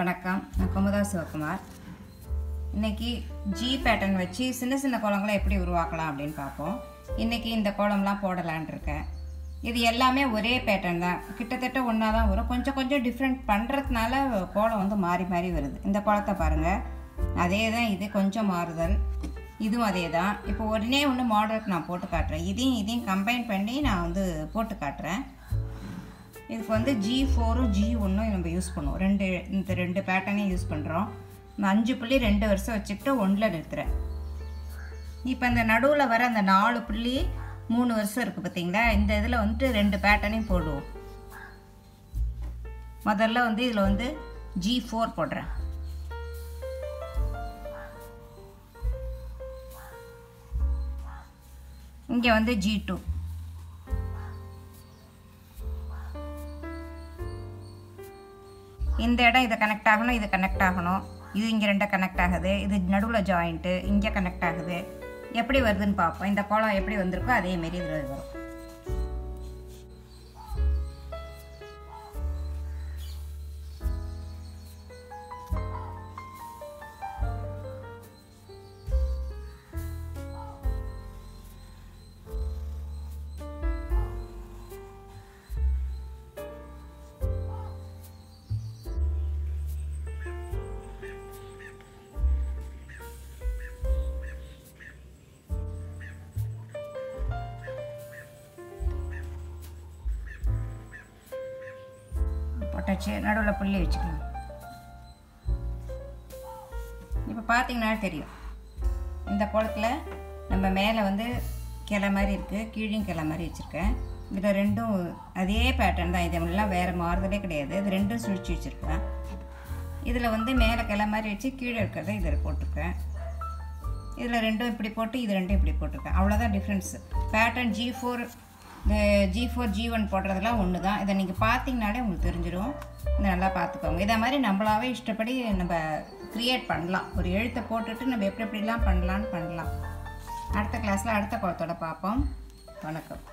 வணக்கம் நான் குமுதா சிவகுமார் இன்னைக்கு ஜி பேட்டர்ன் வச்சு சின்ன சின்ன கோலங்களை எப்படி உருவாக்கலாம் அப்படின்னு பார்ப்போம் இன்னைக்கு இந்த கோலம்லாம் போடலான் இருக்கேன் இது எல்லாமே ஒரே பேட்டர்ன் தான் கிட்டத்தட்ட ஒன்றா தான் வரும் கொஞ்சம் கொஞ்சம் டிஃப்ரெண்ட் பண்ணுறதுனால கோலம் வந்து மாறி மாறி வருது இந்த கோலத்தை பாருங்கள் அதே தான் இது கொஞ்சம் மாறுதல் இதுவும் அதே தான் இப்போ உடனே ஒன்று மாடலுக்கு நான் போட்டு காட்டுறேன் இதையும் இதையும் கம்பைன் பண்ணி நான் வந்து போட்டு காட்டுறேன் இதுக்கு வந்து ஜி ஃபோரும் ஜி ஒன்றும் நம்ம யூஸ் பண்ணுவோம் ரெண்டு இந்த ரெண்டு பேட்டர்னையும் யூஸ் பண்ணுறோம் நான் அஞ்சு புள்ளி ரெண்டு வருஷம் வச்சுக்கிட்டு ஒன்றில் நிறுத்துறேன் இப்போ இந்த நடுவில் வர அந்த நாலு புள்ளி மூணு வருஷம் இருக்குது பார்த்தீங்களா இந்த இதில் வந்துட்டு ரெண்டு பேட்டர்னையும் போடுவோம் முதல்ல வந்து இதில் வந்து ஜி ஃபோர் போடுறேன் இங்கே வந்து ஜி டூ இந்த இடம் இதை கனெக்ட் ஆகணும் இது கனெக்ட் ஆகணும் இது இங்கே ரெண்டை கனெக்ட் ஆகுது இது நடுவில் ஜாயிண்ட்டு இங்கே கனெக்ட் ஆகுது எப்படி வருதுன்னு பார்ப்போம் இந்த கோலம் எப்படி வந்திருக்கோ அதே மாரி இதில் வரும் போட்டாச்சு நடுவில் புள்ளி வச்சுக்கலாம் இப்போ பார்த்தீங்கன்னா தெரியும் இந்த கோலத்தில் நம்ம மேலே வந்து கிளை மாதிரி இருக்குது கீழையும் கிளை மாதிரி வச்சுருக்கேன் இதில் ரெண்டும் அதே பேட்டர்ன் தான் இதெல்லாம் வேறு மாறுதலே கிடையாது இது ரெண்டும் சுழிச்சு வச்சுருக்கேன் இதில் வந்து மேலே கிளை மாதிரி வச்சு கீழே இருக்கிறத இதில் போட்டிருக்கேன் இதில் ரெண்டும் இப்படி போட்டு இது ரெண்டும் இப்படி போட்டிருக்கேன் அவ்வளோதான் டிஃப்ரென்ஸு பேட்டர்ன் ஜி ஃபோர் இந்த ஜி ஃபோர் ஜி ஒன் போடுறதெல்லாம் ஒன்று தான் இதை நீங்கள் பார்த்தீங்கனாலே உங்களுக்கு தெரிஞ்சிடும் இதை நல்லா பார்த்துக்கோங்க இதை மாதிரி நம்மளாவே இஷ்டப்படி நம்ம க்ரியேட் பண்ணலாம் ஒரு எழுத்தை போட்டுட்டு நம்ம எப்படி எப்படிலாம் பண்ணலான்னு பண்ணலாம் அடுத்த கிளாஸில் அடுத்த குளத்தோட பார்ப்போம் வணக்கம்